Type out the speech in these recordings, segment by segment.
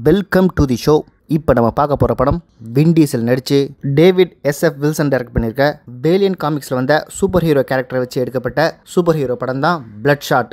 Welcome to the show இப்போ நம்ம பார்க்க போகிற படம் விண்டீசல் நடித்து டேவிட் எஸ்எஃப் வில்சன் டைரக்ட் பண்ணியிருக்க பேலியன் காமிக்ஸில் வந்த சூப்பர் ஹீரோ கேரக்டரை வச்சு எடுக்கப்பட்ட சூப்பர் ஹீரோ படம் தான் பிளட் ஷாட்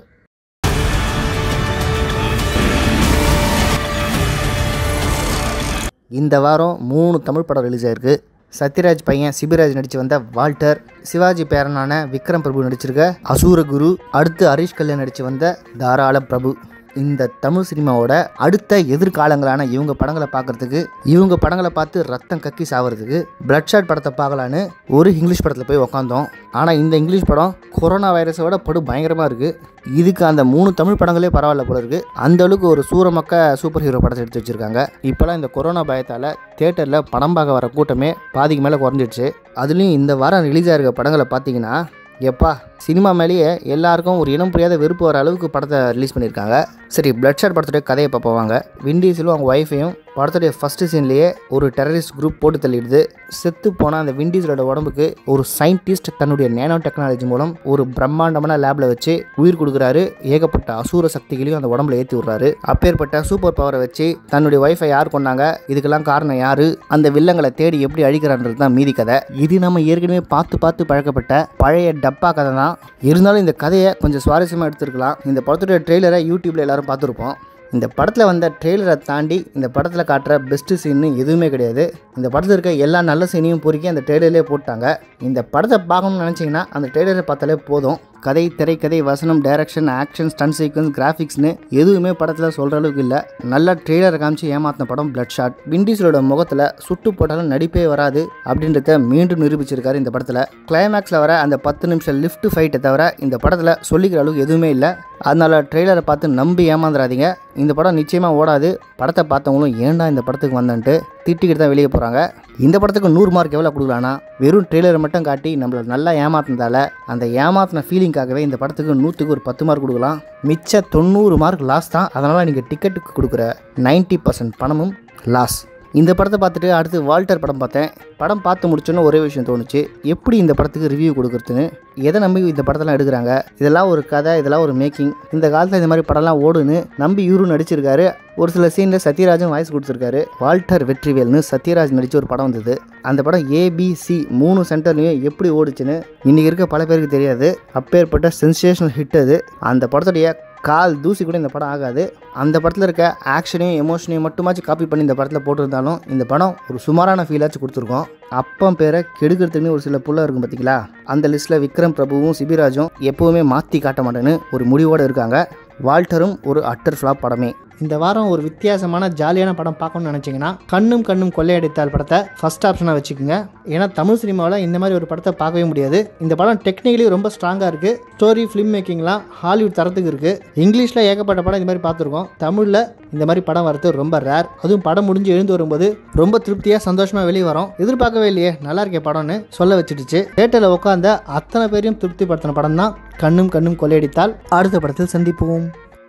இந்த வாரம் மூணு தமிழ் படம் ரிலீஸ் ஆயிருக்கு சத்யராஜ் பையன் சிபிராஜ் நடித்து வந்த வால்டர் சிவாஜி பேரனான விக்ரம் பிரபு நடிச்சிருக்க அசூர குரு அடுத்து ஹரிஷ் கல்யாண் நடித்து வந்த தாராள பிரபு இந்த தமிழ் சினிமாவோட அடுத்த எதிர்காலங்களான இவங்க படங்களை பார்க்கறதுக்கு இவங்க படங்களை பார்த்து ரத்தம் கக்கி சாவறதுக்கு பிளட் ஷாட் படத்தை பார்க்கலான்னு ஒரு இங்கிலீஷ் படத்தில் போய் உக்காந்தோம் ஆனால் இந்த இங்கிலீஷ் படம் கொரோனா வைரஸோட படு பயங்கரமாக இருக்குது இதுக்கு அந்த மூணு தமிழ் படங்களே பரவாயில்ல போல இருக்குது அந்த அளவுக்கு ஒரு சூரமக்க சூப்பர் ஹீரோ படத்தை எடுத்து வச்சுருக்காங்க இப்போலாம் இந்த கொரோனா பயத்தால் தேட்டரில் படம் பார்க்க வர கூட்டமே பாதிக்கு மேலே குறைஞ்சிடுச்சு அதுலேயும் இந்த வாரம் ரிலீஸ் ஆகிருக்க படங்களை பார்த்தீங்கன்னா எப்பா சினிமா மேலேயே எல்லாருக்கும் ஒரு இனம் புரியாத வெறுப்பு வர அளவுக்கு படத்தை ரிலீஸ் பண்ணியிருக்காங்க சரி பிளட் ஷாட் படத்துடைய கதையை பார்ப்போவாங்க விண்டீஸிலும் அவங்க ஒய்ஃபையும் படத்துடைய ஃபஸ்ட்டு சீன்லேயே ஒரு டெரரிஸ்ட் குரூப் போட்டு தள்ளிடுது செத்து போன அந்த விண்டீஸலோட உடம்புக்கு ஒரு சயின்டிஸ்ட் தன்னுடைய நேனோ டெக்னாலஜி மூலம் ஒரு பிரம்மாண்டமான லேபில் வச்சு உயிர் கொடுக்குறாரு ஏகப்பட்ட அசூர சக்திகளையும் அந்த உடம்புல ஏற்றி விட்றாரு அப்பேற்பட்ட சூப்பர் பவரை வச்சு தன்னுடைய ஒய்ஃபை யார் கொண்டாங்க இதுக்கெல்லாம் காரணம் யாரு அந்த வில்லங்களை தேடி எப்படி அழிக்கிறான்றது தான் மீதி கதை இது நம்ம ஏற்கனவே பார்த்து பார்த்து பழக்கப்பட்ட பழைய டப்பா கதை தான் இருந்தாலும் இந்த கதையை கொஞ்சம் சுவாரஸ்யமாக எடுத்துருக்கலாம் இந்த படத்துடைய ட்ரெய்லரை யூடியூப்பில் எல்லாரும் பார்த்துருப்போம் இந்த படத்தில் வந்த ட்ரெய்லரை தாண்டி இந்த படத்தில் காட்டுற பெஸ்ட்டு சீன்னு எதுவுமே கிடையாது இந்த படத்தில் இருக்க எல்லா நல்ல சீனையும் பொறுக்கி அந்த ட்ரெய்லர்லேயே போட்டாங்க இந்த படத்தை பார்க்கணும்னு நினச்சிங்கன்னா அந்த ட்ரெய்லரை பார்த்தாலே போதும் கதை திரைக்கதை வசனம் டைரக்ஷன் ஆக்ஷன் ஸ்டன் சீக்வன்ஸ் கிராஃபிக்ஸ்னு எதுவுமே படத்தில் சொல்கிற அளவுக்கு இல்லை நல்ல ட்ரெய்லரை காமிச்சு ஏமாத்தின படம் பிளட் ஷாட் விண்டீஸோட முகத்தில் சுட்டு போட்டாலும் நடிப்பே வராது அப்படின்றத மீண்டும் நிரூபிச்சிருக்காரு இந்த படத்தில் கிளைமேக்ஸில் வர அந்த பத்து நிமிஷம் லிஃப்ட் ஃபைட்டை தவிர இந்த படத்தில் சொல்லிக்கிற அளவுக்கு எதுவுமே இல்லை அதனால் ட்ரெய்லரை பார்த்து நம்பி ஏமாந்துடாதீங்க இந்த படம் நிச்சயமாக ஓடாது படத்தை பார்த்தவங்களும் ஏன்டா இந்த படத்துக்கு வந்தன்ட்டு திட்டிக்கிட்டு தான் வெளியே போகிறாங்க இந்த படத்துக்கு நூறு மார்க் எவ்வளோ கொடுக்கலான்னா வெறும் ட்ரெய்லரை மட்டும் காட்டி நம்மளை நல்லா ஏமாத்தினதால அந்த ஏமாத்தின ஃபீலிங்காகவே இந்த படத்துக்கு நூற்றுக்கு ஒரு பத்து மார்க் கொடுக்கலாம் மிச்ச தொண்ணூறு மார்க் லாஸ் தான் அதனால் நீங்கள் டிக்கெட்டுக்கு கொடுக்குற நைன்ட்டி பர்சன்ட் பணமும் லாஸ் இந்த படத்தை பார்த்துட்டு அடுத்து வால்டர் படம் பார்த்தேன் படம் பார்த்து முடிச்சோன்னு ஒரே விஷயம் தோணுச்சு எப்படி இந்த படத்துக்கு ரிவ்யூ கொடுக்குறதுன்னு எதை நம்பி இந்த படத்தெல்லாம் எடுக்கிறாங்க இதெல்லாம் ஒரு கதை இதெல்லாம் ஒரு மேக்கிங் இந்த காலத்தில் இந்த மாதிரி படம்லாம் ஓடுன்னு நம்பி இவரும் நடிச்சிருக்காரு ஒரு சில சீனில் சத்யராஜும் வாய்ஸ் கொடுத்துருக்காரு வால்டர் வெற்றிவேல்னு சத்யராஜ் நடித்த ஒரு படம் வந்தது அந்த படம் ஏபிசி மூணு சென்டர்லையும் எப்படி ஓடுச்சுன்னு இன்றைக்கி இருக்க பல பேருக்கு தெரியாது அப்பேற்பட்ட சென்சேஷனல் ஹிட் அது அந்த படத்துடைய கால் தூசி கூட இந்த படம் ஆகாது அந்த படத்தில் இருக்க ஆக்ஷனையும் எமோஷனையும் மட்டுமாச்சும் காப்பி பண்ணி இந்த படத்தில் போட்டிருந்தாலும் இந்த படம் ஒரு சுமாரான ஃபீலாச்சும் கொடுத்துருக்கோம் அப்பம் பேரை கெடுக்கிறதுக்குன்னு ஒரு சில புள்ள இருக்கும் பார்த்தீங்களா அந்த லிஸ்ட்டில் விக்ரம் பிரபுவும் சிபிராஜும் எப்போவுமே மாற்றி காட்ட மாட்டேன்னு ஒரு முடிவோடு இருக்காங்க வால்டரும் ஒரு அட்டர் ஃப்ளாப் படமே இந்த வாரம் ஒரு வித்தியாசமான ஜாலியான படம் பார்க்கணும்னு நினச்சிங்கன்னா கண்ணும் கண்ணும் கொள்ளையடித்தால் படத்தை ஃபஸ்ட் ஆப்ஷனாக வச்சுக்கோங்க ஏன்னா தமிழ் சினிமாவில் இந்த மாதிரி ஒரு படத்தை பார்க்கவே முடியாது இந்த படம் டெக்னிக்கலி ரொம்ப ஸ்ட்ராங்காக இருக்குது ஸ்டோரி ஃபிலிம் மேக்கிங்லாம் ஹாலிவுட் தரத்துக்கு இருக்குது இங்கிலீஷில் ஏகப்பட்ட படம் இந்த மாதிரி பார்த்துருக்கோம் தமிழில் இந்த மாதிரி படம் வரது ரொம்ப ரேர் அதுவும் படம் முடிஞ்சு எழுந்து வரும்போது ரொம்ப திருப்தியாக சந்தோஷமாக வெளியே வரும் எதிர்பார்க்கவே இல்லையே நல்லா இருக்கே படம்னு சொல்ல வச்சுடுச்சு தேட்டரில் உட்காந்த அத்தனை பேரையும் திருப்திப்படுத்தின படம் தான் கண்ணும் கண்ணும் கொள்ளையடித்தால் அடுத்த படத்தில் சந்திப்போம்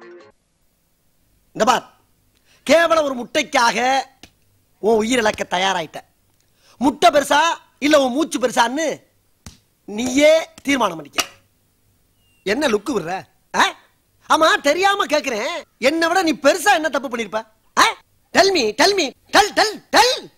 இந்த பார் கேவலம் ஒரு முட்டைக்காக உன் உயிர் இழக்க தயாராயிட்ட முட்டை பெருசா இல்ல உன் மூச்சு பெருசான்னு நீயே தீர்மானம் பண்ணிக்க என்ன லுக்கு விடுற ஆ? ஆமா தெரியாம கேக்குறேன் என்னை விட நீ பெருசா என்ன தப்பு பண்ணிருப்ப tell me tell me tell tell del